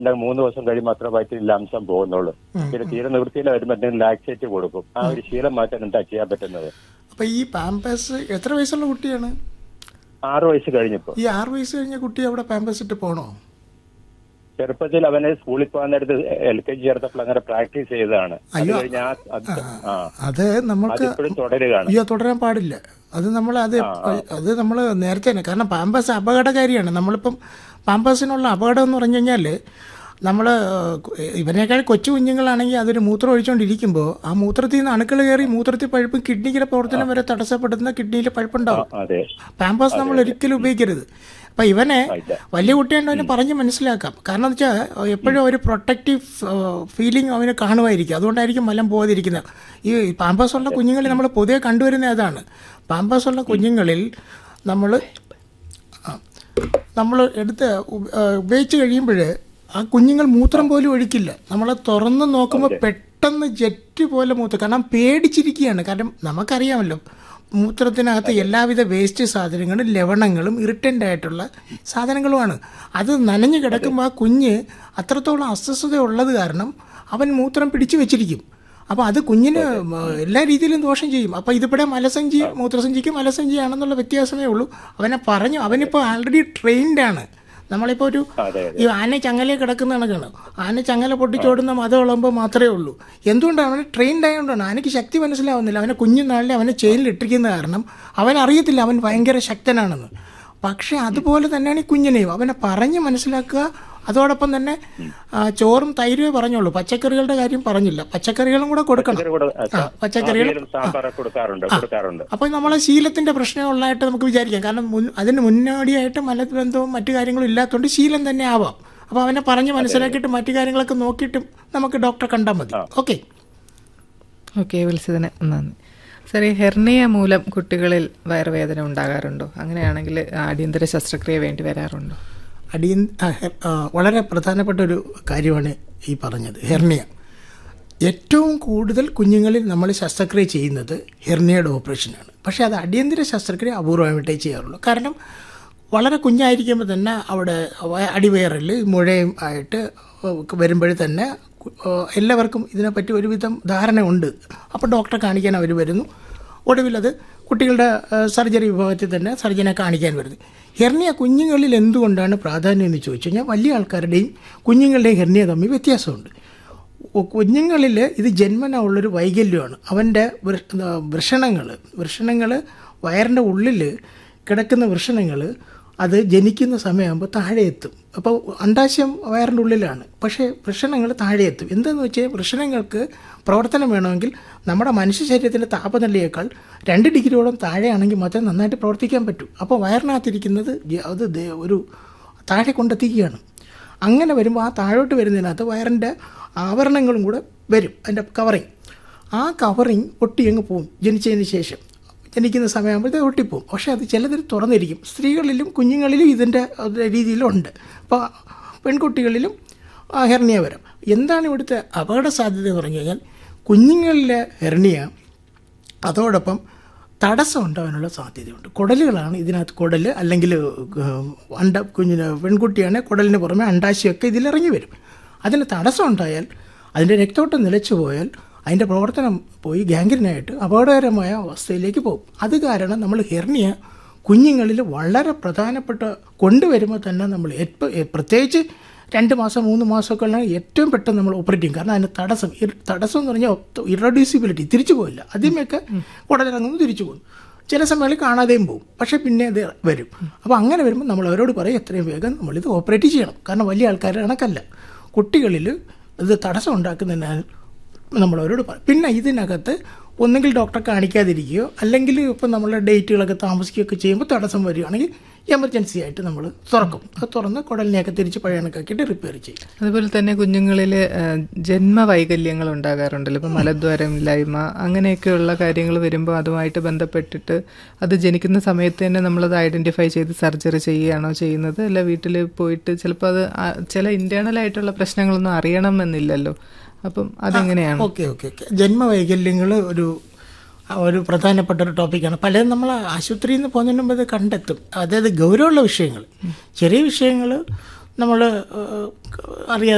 ഉണ്ടെങ്കിൽ മൂന്ന് ദിവസം കഴിയുമ്പോൾ അത്ര വയറ്റിൽ അംശം പോകുന്നുള്ളൂ പിന്നെ തീരെ നിവൃത്തിയിൽ വരുമ്പോൾ എന്തെങ്കിലും ലാക്സേറ്റ് കൊടുക്കും ആ ഒരു ശീലം മാറ്റാൻ എന്താ ചെയ്യാൻ പറ്റുന്നത് അപ്പൊ ഈ പാമ്പേഴ്സ് എത്ര വയസ്സുള്ള കുട്ടിയാണ് ആറു വയസ്സ് കഴിഞ്ഞപ്പോ ഈ ആറ് വയസ്സ് കഴിഞ്ഞ കുട്ടി അവിടെ പാമ്പേഴ്സ് ഇട്ട് പോണോ ചെറുപ്പത്തിൽ അവനെ സ്കൂളിൽ പോകാൻ നേരത്ത് എൽ കെ ജി ചേർത്തപ്പോൾ അങ്ങനെ പ്രാക്ടീസ് ചെയ്തതാണ് അത് അയ്യോ. കഴിഞ്ഞ് ആ അത് ആ അത് നമുക്ക് അതിപ്പോഴും തുടരുകയാണ് അയ്യോ തുടരാൻ പാടില്ല അത് നമ്മൾ അത് അത് നമ്മൾ നേരത്തെ തന്നെ കാരണം പാമ്പേഴ്സ് അപകടകാരിയാണ് നമ്മളിപ്പം പാമ്പേഴ്സിനുള്ള അപകടം എന്ന് പറഞ്ഞു കഴിഞ്ഞാൽ നമ്മൾ ഇവനേക്കാൾ കൊച്ചു കുഞ്ഞുങ്ങളാണെങ്കിൽ അതൊരു മൂത്രം ഒഴിച്ചുകൊണ്ടിരിക്കുമ്പോൾ ആ മൂത്രത്തിൽ നിന്ന് അണുക്കൾ കയറി മൂത്രത്തിൽ പഴുപ്പ് കിഡ്നിയുടെ പ്രവർത്തനം വരെ തടസ്സപ്പെടുന്ന കിഡ്നിയിൽ പഴുപ്പുണ്ടാവും അതെ പാമ്പേഴ്സ് നമ്മൾ ഒരിക്കലും ഉപയോഗിക്കരുത് അപ്പം ഇവനെ ഇല്ല. വലിയ കുട്ടിയുണ്ട് അവന് പറഞ്ഞ് മനസ്സിലാക്കാം കാരണം എന്ന് വെച്ചാൽ എപ്പോഴും ഒരു പ്രൊട്ടക്റ്റീവ് ഫീലിംഗ് അവന് കാണുമായിരിക്കും അതുകൊണ്ടായിരിക്കും മലം പോകാതിരിക്കുന്നത് ഈ പാമ്പേഴ്സ് ഉള്ള കുഞ്ഞുങ്ങളിൽ നമ്മൾ പൊതുവെ കണ്ടുവരുന്ന അതാണ് പാമ്പേഴ്സ് ഉള്ള കുഞ്ഞുങ്ങളിൽ നമ്മൾ നമ്മൾ എടുത്ത് ഉപ- ആ, ഉപയോഗിച്ച് കഴിയുമ്പോൾ ആ കുഞ്ഞുങ്ങൾ മൂത്രം പോലും ഒഴിക്കില്ല നമ്മൾ തുറന്ന് നോക്കുമ്പോൾ പെട്ടെന്ന് ജെറ്റ് പോലെ മൂത്രം കാരണം പേടിച്ചിരിക്കുകയാണ് കാരണം നമുക്കറിയാമല്ലോ മൂത്രത്തിനകത്ത് എല്ലാവിധ വേസ്റ്റ് സാധനങ്ങളും ലവണങ്ങളും ഇറിറ്റൻ്റ് ആയിട്ടുള്ള സാധനങ്ങളുമാണ് അത് നനഞ്ഞു കിടക്കുമ്പോൾ ആ കുഞ്ഞ് അത്രത്തോളം അസ്വസ്ഥത ഉള്ളത് കാരണം അവൻ മൂത്രം പിടിച്ചു വെച്ചിരിക്കും അപ്പോൾ അത് കുഞ്ഞിന് മ, എല്ലാ രീതിയിലും ദോഷം ചെയ്യും അപ്പോൾ ഇതിവിടെ മലസഞ്ചി മൂത്രസഞ്ചിക്ക് മലസഞ്ചി ആണെന്നുള്ള വ്യത്യാസമേ ഉള്ളൂ അവനെ പറഞ്ഞു അവനിപ്പോൾ ആൾറെഡി ട്രെയിൻഡ് ആണ് നമ്മളിപ്പോൾ ഒരു അതെ ഈ ആന ചങ്ങല കിടക്കുന്ന കണക്കാണ് ആന ചങ്ങല പൊട്ടിച്ചോടുന്ന മതം ഉള്ളപ്പോൾ മാത്രമേ ഉള്ളൂ എന്തുകൊണ്ടാണ് അവന് ട്രെയിൻഡ് ആയതുകൊണ്ടാണ് ആനയ്ക്ക് ശക്തി മനസ്സിലാവുന്നില്ല അവനെ കുഞ്ഞുനാളിൽ അവനെ ചെയിനിൽ ഇട്ടിരിക്കുന്ന കാരണം അവൻ അറിയത്തില്ല അവൻ ഭയങ്കര ശക്തനാണെന്ന് പക്ഷെ അതുപോലെ തന്നെയാണ് ഈ കുഞ്ഞിനെയും അവനെ പറഞ്ഞ് മനസ്സിലാക്കുക അതോടൊപ്പം തന്നെ ആ, ചോറും തൈരുമേ പറഞ്ഞുള്ളൂ പച്ചക്കറികളുടെ കാര്യം പറഞ്ഞില്ല പച്ചക്കറികളും കൂടെ കൊടുക്കണം പച്ചക്കറി കൂടെ ആ, പച്ചക്കറികൾ അവിയലും സാമ്പാറൊക്കെ കൊടുക്കാറുണ്ട് കൊടുക്കാറുണ്ട് അപ്പോൾ നമ്മളെ ശീലത്തിന്റെ പ്രശ്നമുള്ളതായിട്ട് നമുക്ക് വിചാരിക്കാം കാരണം മുൻ അതിന് മുന്നോടിയായിട്ട് മലബന്ധവും മറ്റു കാര്യങ്ങളും ഇല്ലാത്തതുകൊണ്ട് ശീലം തന്നെ ആവാം അപ്പോൾ അവനെ പറഞ്ഞ് മനസ്സിലാക്കിയിട്ട് മറ്റു കാര്യങ്ങളൊക്കെ നോക്കിയിട്ടും നമുക്ക് ഡോക്ടറെ കണ്ടാൽ മതി ഓക്കെ ഓക്കെ വിളിച്ചതിന് നന്ദി സാർ ഈ ഹെർണിയ മൂലം കുട്ടികളിൽ വയറുവേദന ഉണ്ടാകാറുണ്ടോ അങ്ങനെയാണെങ്കിൽ അടിയന്തര ശസ്ത്രക്രിയ വേണ്ടി വരാറുണ്ടോ അടിയ ആ, ഹെ- ആ, വളരെ പ്രധാനപ്പെട്ട ഒരു കാര്യമാണ് ഈ പറഞ്ഞത് ഹെർണിയ ഏറ്റവും കൂടുതൽ കുഞ്ഞുങ്ങളിൽ നമ്മൾ ശസ്ത്രക്രിയ ചെയ്യുന്നത് ഹെർണിയയുടെ ഓപ്പറേഷനാണ് പക്ഷേ അത് അടിയന്തര ശസ്ത്രക്രിയ അപൂർവമായിട്ടേ ചെയ്യാറുള്ളൂ കാരണം വളരെ കുഞ്ഞായിരിക്കുമ്പോൾ തന്നെ അവിടെ വയ- അടിവയറിൽ മുഴയും ആയിട്ട് വരുമ്പോഴേ തന്നെ കു- ആ, എല്ലാവർക്കും ഇതിനെപ്പറ്റി ഒരുവിധം ധാരണ ഉണ്ട് അപ്പോൾ ഡോക്ടറെ കാണിക്കാൻ അവർ വരുന്നു ഒടുവിലത് കുട്ടികളുടെ ആ, സർജറി വിഭാഗത്തിൽ തന്നെ സർജനെ കാണിക്കാൻ വരുന്നത് ഹെർണിയ കുഞ്ഞുങ്ങളിൽ എന്തുകൊണ്ടാണ് പ്രാധാന്യം എന്ന് ചോദിച്ചു കഴിഞ്ഞാൽ വലിയ ആൾക്കാരുടെയും കുഞ്ഞുങ്ങളുടെയും ഹെർണിയ തമ്മിൽ വ്യത്യാസമുണ്ട് കുഞ്ഞുങ്ങളിൽ ഇത് ജന്മന ഉള്ളൊരു വൈകല്യമാണ് അവൻ്റെ വൃഷണങ്ങൾ വൃഷണങ്ങൾ വയറിൻ്റെ ഉള്ളിൽ കിടക്കുന്ന വൃഷണങ്ങൾ അത് ജനിക്കുന്ന സമയമാകുമ്പോൾ താഴെ എത്തും അപ്പോൾ അണ്ടാശയം വയറിൻ്റെ ഉള്ളിലാണ് പക്ഷേ വൃഷണങ്ങൾ താഴെ എത്തും എന്താണെന്ന് വെച്ചാൽ വൃഷണങ്ങൾക്ക് പ്രവർത്തനം വേണമെങ്കിൽ നമ്മുടെ മനുഷ്യ ശരീരത്തിൻ്റെ താപനിലയേക്കാൾ രണ്ട് ഡിഗ്രിയോളം താഴെയാണെങ്കിൽ മാത്രമേ നന്നായിട്ട് പ്രവർത്തിക്കാൻ പറ്റൂ അപ്പോൾ വയറിനകത്തിരിക്കുന്നത് ജ- അത് ദേ- ഒരു താഴെ കൊണ്ടെത്തിക്കുകയാണ് അങ്ങനെ വരുമ്പോൾ ആ താഴോട്ട് വരുന്നതിനകത്ത് വയറിൻ്റെ ആവരണങ്ങളും കൂടെ വരും അതിൻ്റെ കവറിങ് ആ കവറിങ് ഒട്ടി അങ്ങ് പോവും ജനിച്ചതിന് ശേഷം ജനിക്കുന്ന സമയമാകുമ്പോഴത്തേക്ക് ഒട്ടിപ്പോവും പക്ഷേ അത് ചിലതിൽ തുറന്നിരിക്കും സ്ത്രീകളിലും കുഞ്ഞുങ്ങളിലും ഇതിൻ്റെ രീതിയിലുണ്ട് അപ്പോൾ പെൺകുട്ടികളിലും ആ ഹെർണിയ വരാം എന്താണ് ഇവിടുത്തെ അപകട സാധ്യത എന്ന് പറഞ്ഞു കഴിഞ്ഞാൽ കുഞ്ഞുങ്ങളിലെ ഹെർണിയ അതോടൊപ്പം തടസ്സം ഉണ്ടാകാനുള്ള സാധ്യതയുണ്ട് കുടലുകളാണ് ഇതിനകത്ത് കുടൽ അല്ലെങ്കിൽ ഏഹ്, അണ്ട കുഞ്ഞിന് പെൺകുട്ടിയാണെങ്കിൽ കുടലിന് പുറമെ അണ്ടാശയൊക്കെ ഇതിലിറങ്ങി വരും അതിന് തടസ്സം ഉണ്ടായാൽ അതിൻ്റെ രക്തോട്ടം നിലച്ചു പോയാൽ അതിൻ്റെ പ്രവർത്തനം പോയി ഗാംഗ്രീനായിട്ട് അപകടകരമായ അവസ്ഥയിലേക്ക് പോകും അത് കാരണം നമ്മൾ ഹെർണിയ കുഞ്ഞുങ്ങളിൽ വളരെ പ്രധാനപ്പെട്ട കൊണ്ടുവരുമ്പോൾ തന്നെ നമ്മൾ എപ്പോൾ പ്രത്യേകിച്ച് രണ്ട് മാസം മൂന്ന് മാസമൊക്കെ ഉള്ള ഏറ്റവും പെട്ടെന്ന് നമ്മൾ ഓപ്പറേറ്റ് ചെയ്യും കാരണം അതിന് തടസ്സം ഇർ- തടസ്സം എന്ന് പറഞ്ഞാൽ ഇറഡ്യൂസിബിലിറ്റി തിരിച്ചു പോയില്ല ആദ്യമൊക്കെ ഉടലിറങ്ങുന്നു തിരിച്ചു പോകും ചില സമയങ്ങളിൽ കാണാതെയും പോകും പക്ഷേ പിന്നെ അത് വരും അപ്പോൾ അങ്ങനെ വരുമ്പോൾ നമ്മൾ അവരോട് പറയും എത്രയും വേഗം നമ്മളിത് ഓപ്പറേറ്റ് ചെയ്യണം കാരണം വലിയ ആൾക്കാരുടെ കണക്കല്ല കുട്ടികളിൽ ഇത് തടസ്സം ഉണ്ടാക്കുന്നതിനാൽ നമ്മൾ അവരോട് പറയും പിന്നെ ഇതിനകത്ത് ഒന്നുകിൽ ഡോക്ടറെ കാണിക്കാതിരിക്കുകയോ അല്ലെങ്കിൽ ഇപ്പം നമ്മളെ ഡേറ്റുകളൊക്കെ താമസിക്കുകയൊക്കെ ചെയ്യുമ്പോൾ തടസ്സം വരികയാണെങ്കിൽ എമർജൻസി ആയിട്ട് നമ്മൾ തുറക്കും അത് തുറന്ന് കുടലിനെയൊക്കെ തിരിച്ച് പഴയ കണക്കാക്കിയിട്ട് റിപ്പയർ ചെയ്യും അതുപോലെ തന്നെ കുഞ്ഞുങ്ങളിൽ ജന്മ വൈകല്യങ്ങൾ ഉണ്ടാകാറുണ്ടല്ലോ ഇപ്പം മലദ്വാരം ഇല്ലായ്മ അങ്ങനെയൊക്കെയുള്ള കാര്യങ്ങൾ വരുമ്പോൾ അതുമായിട്ട് ബന്ധപ്പെട്ടിട്ട് അത് ജനിക്കുന്ന സമയത്ത് തന്നെ നമ്മളത് ഐഡന്റിഫൈ ചെയ്ത് സർജറി ചെയ്യുകയാണോ ചെയ്യുന്നത് അല്ല വീട്ടിൽ പോയിട്ട് ചിലപ്പോൾ അത് ആ- ചില ഇന്റേണൽ ആയിട്ടുള്ള പ്രശ്നങ്ങളൊന്നും അറിയണമെന്നില്ലല്ലോ അപ്പം അതെങ്ങനെയാണ് ഓക്കെ ഓക്കെ ഓക്കെ ജന്മവൈകല്യങ്ങൾ ഒരു ഒരു പ്രധാനപ്പെട്ട ഒരു ടോപ്പിക്കാണ് പലരും നമ്മൾ ആശുപത്രിയിൽ നിന്ന് പോകുന്നതിന് മുമ്പ് ഇത് കണ്ടെത്തും അതായത് ഗൗരവമുള്ള വിഷയങ്ങൾ ചെറിയ വിഷയങ്ങൾ നമ്മൾ അറിയാതെ